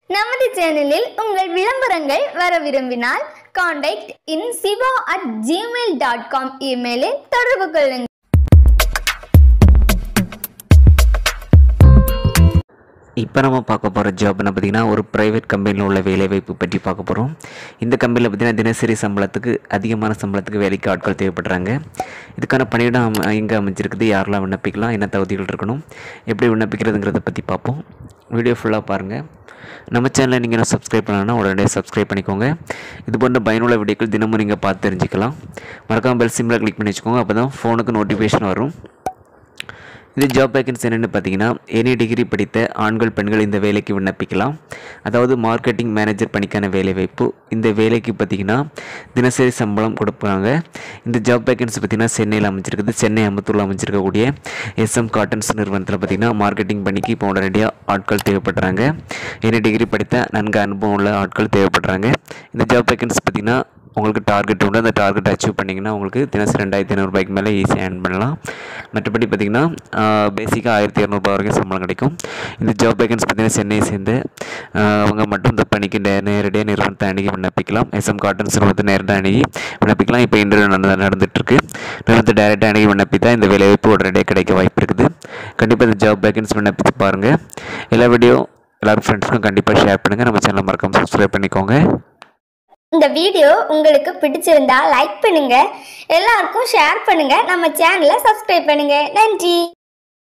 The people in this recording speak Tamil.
நமது சேனலில் உங்கள் விளம்பரங்கள் வர விரும்பினால் contact in Siva at Gmail dot com இமெயிலில் தொடர்பு கொள்ளுங்கள் இப்போ நம்ம பார்க்க போகிற ஜாப்னு பார்த்தீங்கன்னா ஒரு ப்ரைவேட் கம்பெனியில் உள்ள வேலைவாய்ப்பு பற்றி பார்க்க போகிறோம் இந்த கம்பெனியில் பார்த்தீங்கன்னா தினசரி சம்பளத்துக்கு அதிகமான சம்பளத்துக்கு வேலைக்கு ஆட்கள் தேவைப்படுறாங்க இதுக்கான பணியிடம் அம- எங்கே அமைஞ்சிருக்குது யாரெல்லாம் விண்ணப்பிக்கலாம் என்ன தகுதிகள் இருக்கணும் எப்படி விண்ணப்பிக்கிறதுங்கிறத பற்றி பார்ப்போம் வீடியோ ஃபுல்லாக பாருங்கள் நம்ம சேனலை நீங்கள் இன்னும் சப்ஸ்கிரைப் பண்ணலன்னா உடனே சப்ஸ்கிரைப் பண்ணிக்கோங்க இது போன்ற பயனுள்ள வீடியோக்கள் தினமும் நீங்கள் பார்த்து தெரிஞ்சுக்கலாம் மறக்காம பெல் சிம்மில் கிளிக் பண்ணி வச்சுக்கோங்க அப்போ தான் ஃபோனுக்கு நோட்டிஃபிகேஷன் வரும் இது ஜாப் வேகன்சி என்னென்னு பார்த்தீங்கன்னா எனி டிகிரி படித்த ஆண்கள் பெண்கள் இந்த வேலைக்கு விண்ணப்பிக்கலாம் அதாவது மார்க்கெட்டிங் மேனேஜர் பணிக்கான வேலைவாய்ப்பு இந்த வேலைக்கு பார்த்தீங்கன்னா தினசரி சம்பளம் கொடுப்பாங்க இந்த ஜாப் வேகன்சி பார்த்தீங்கன்னா சென்னையில் அமைஞ்சிருக்குது சென்னை அம்பத்தூரில் அமைஞ்சிருக்கக்கூடிய எஸ்எம் காட்டன்ஸ் நிறுவனத்தில் பார்த்தீங்கன்னா மார்க்கெட்டிங் பணிக்கு இப்போ உடனடியாக ஆட்கள் தேவைப்படுறாங்க எனி டிகிரி படித்த நன்கு அனுபவம் உள்ள ஆட்கள் தேவைப்படுறாங்க இந்த ஜாப் வேகன்சி பார்த்தீங்கன்னா உங்களுக்கு டார்கெட் உண்டு அந்த டார்கெட் அச்சீவ் பண்ணிங்கன்னா உங்களுக்கு தினசரி ரெண்டாயிரத்தி ஐநூறுபாய்க்கு மேலே ஈஸியாக ஏர்ன் பண்ணலாம் மற்றபடி பார்த்திங்கன்னா பேசிக்காக ஆயிரத்தி இரநூறுபா வரைக்கும் சம்பளம் கிடைக்கும் இந்த ஜாப் வேகன்ஸ் பார்த்திங்கன்னா சென்னையை சேர்ந்து ஆஹ் அவங்க மட்டும் இந்த பணிக்கு நே நேரடியாக நிறுவனத்தை அணுகி விண்ணப்பிக்கலாம் எஸ்எம் காட்டன்ஸ் நிறுவனத்தை நேரடியாக அணுகி விண்ணப்பிக்கலாம் இப்போ இன்டர்வியூ நடந்து நடந்துகிட்ருக்கு நிறுவனத்தை டேரெக்டாக அணுகி விண்ணப்பித்தா இந்த வேலைவாய்ப்பு உடனடியாக கிடைக்க வாய்ப்பு இருக்குது கண்டிப்பாக இந்த ஜாப் வேகன்ஸ் விண்ணப்பித்து பாருங்கள் எல்லா வீடியோ எல்லாரும் ஃப்ரெண்ட்ஸ்க்கும் கண்டிப்பாக ஷேர் பண்ணுங்கள் நம்ம சேனல் மறக்காம சப்ஸ்கிரைப் பண்ணிக்கோங்க இந்த வீடியோ உங்களுக்கு பிடிச்சிருந்தா லைக் பண்ணுங்க எல்லாருக்கும் ஷேர் பண்ணுங்க நம்ம சேனலை சப்ஸ்கிரைப் பண்ணுங்க நன்றி